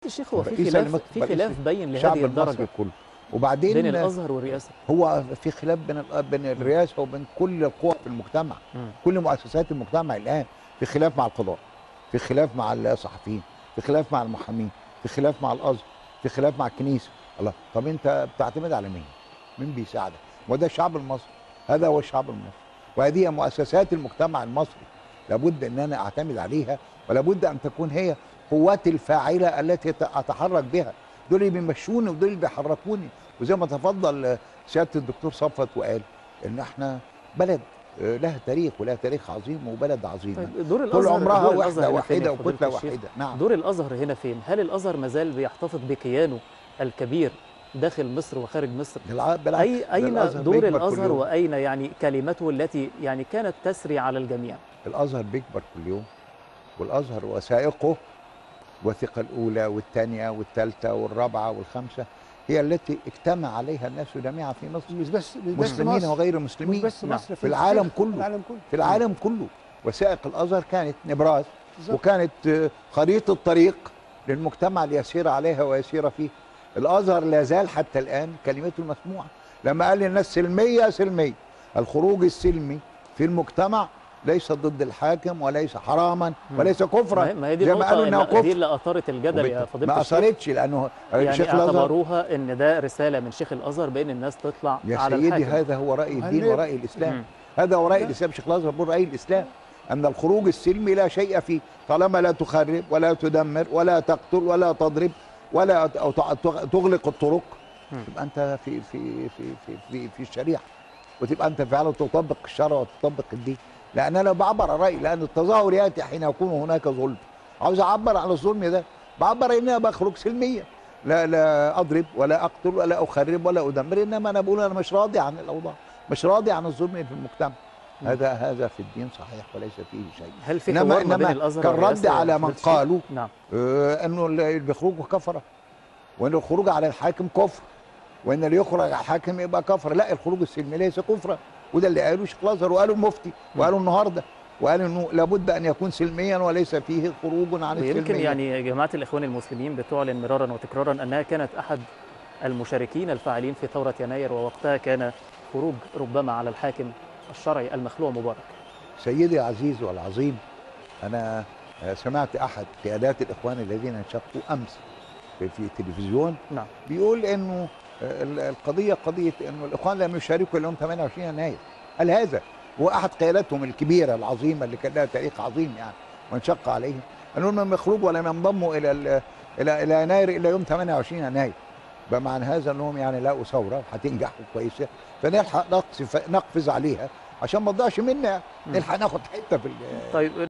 الشيخ هو في الرئيس خلاف اللي في مقبل خلاف اسم بين الشعب لهذه المصري الدرجه كله وبعدين بين الازهر والرئاسه هو في خلاف بين الأ- بين الرئاسه وبين كل القوى في المجتمع مم. كل مؤسسات المجتمع الان في خلاف مع القضاء في خلاف مع الصحفيين في خلاف مع المحامين في خلاف مع الازهر في خلاف مع الكنيسه الله طب انت بتعتمد على مين مين بيساعدك وده الشعب المصري هذا هو الشعب المصري وهذه هي مؤسسات المجتمع المصري لابد ان انا اعتمد عليها ولابد ان تكون هي قواتي الفاعله التي ت- اتحرك بها دول اللي بيمشوني ودول اللي بيحركوني وزي ما تفضل آه، سياده الدكتور صفوت وقال ان احنا بلد آه، لها تاريخ ولها تاريخ عظيم وبلد عظيمه طيب دور طول الازهر عمرها دور الأزهر وحده هنا فين يا واحده فضيلة وكتله الشيخ؟ واحده نعم دور الازهر هنا فين؟ هل الازهر مازال بيحتفظ بكيانه الكبير داخل مصر وخارج مصر؟ بالع- بالعكس اي ده اين الأزهر دور بيكبر كل الازهر يوم. واين يعني كلمته التي يعني كانت تسري على الجميع؟ الازهر بيكبر كل يوم والازهر وثائقه الوثيقه الاولى والثانيه والثالثه والرابعه والخامسه هي التي اجتمع عليها الناس جميعا في مصر مش بس مش بس مسلمين مصر وغير مش مسلمين بس نعم. مصر في العالم كله. العالم كله في العالم كله وثائق الازهر كانت نبراس بالظبط. وكانت آه، خريطه طريق للمجتمع ليسير عليها ويسير فيه الازهر لا زال حتى الان كلمته المسموعه لما قال للناس سلميه سلميه الخروج السلمي في المجتمع ليس ضد الحاكم وليس حراما وليس ما هي- كفرا ما هي دي زي ما قالوا النقطة انها اللي- دي كفر اللي اثارت الجدل يا وبت- فضيلة ما الشيخ اثرتش لانه يعني شيخ الازهر اعتبروها ان ده رسالة من شيخ الازهر بان الناس تطلع يا على سيدي الحاكم هذا هو راي الدين هل- ورأي الاسلام مم. هذا هو رأي لا. الاسلام شيخ الازهر بيقول رأي الاسلام ان الخروج السلمي لا شيء فيه طالما لا تخرب ولا تدمر ولا تقتل ولا تضرب ولا ت- أو ت- تغلق الطرق مم. تبقى انت في في في في في, في الشريعه وتبقى انت فعلا تطبق الشرع وتطبق الدين لان انا بعبر عن رايي لان التظاهر ياتي حين يكون هناك ظلم عاوز اعبر عن الظلم ده بعبر ان انا بخرج سلميا لا لا اضرب ولا اقتل ولا اخرب ولا ادمر انما انا بقول انا مش راضي عن الاوضاع مش راضي عن الظلم في المجتمع مم. هذا هذا في الدين صحيح وليس فيه شيء هل في إنما- حوار ما بين إنما الازهر كالرد والرئاسة يا على من فضيلة الشيخ؟ قالوا نعم آه، انه اللي بيخرجوا كفره وان الخروج على الحاكم كفر وان اللي يخرج على الحاكم يبقى كفر لا الخروج السلمي ليس كفرا وده اللي قاله شيخ الازهر وقاله المفتي وقاله النهارده وقال انه لابد ان يكون سلميا وليس فيه خروج عن ويمكن السلميه يعني جماعة الإخوان المسلمين بتعلن مرارا وتكرارا أنها كانت أحد المشاركين الفاعلين في ثورة يناير ووقتها كان خروج ربما على الحاكم الشرعي المخلوع مبارك سيدي العزيز والعظيم انا آه، سمعت احد قيادات الاخوان الذين انشقوا امس في, في التلفزيون نعم بيقول انه آه، ال- القضيه قضيه انه الاخوان لم يشاركوا اليوم 28 يناير قال هذا هو احد قياداتهم الكبيره العظيمه اللي كان لها تاريخ عظيم يعني وانشق عليهم انهم لم يخرجوا ولم ينضموا الى ال- الى الى يناير الا يوم 28 يناير بمعنى هذا انهم يعني لقوا ثوره هتنجح كويسه فنلحق نقصف نقفز عليها عشان ما تضيعش منا نلحق ناخد حته في ال- طيب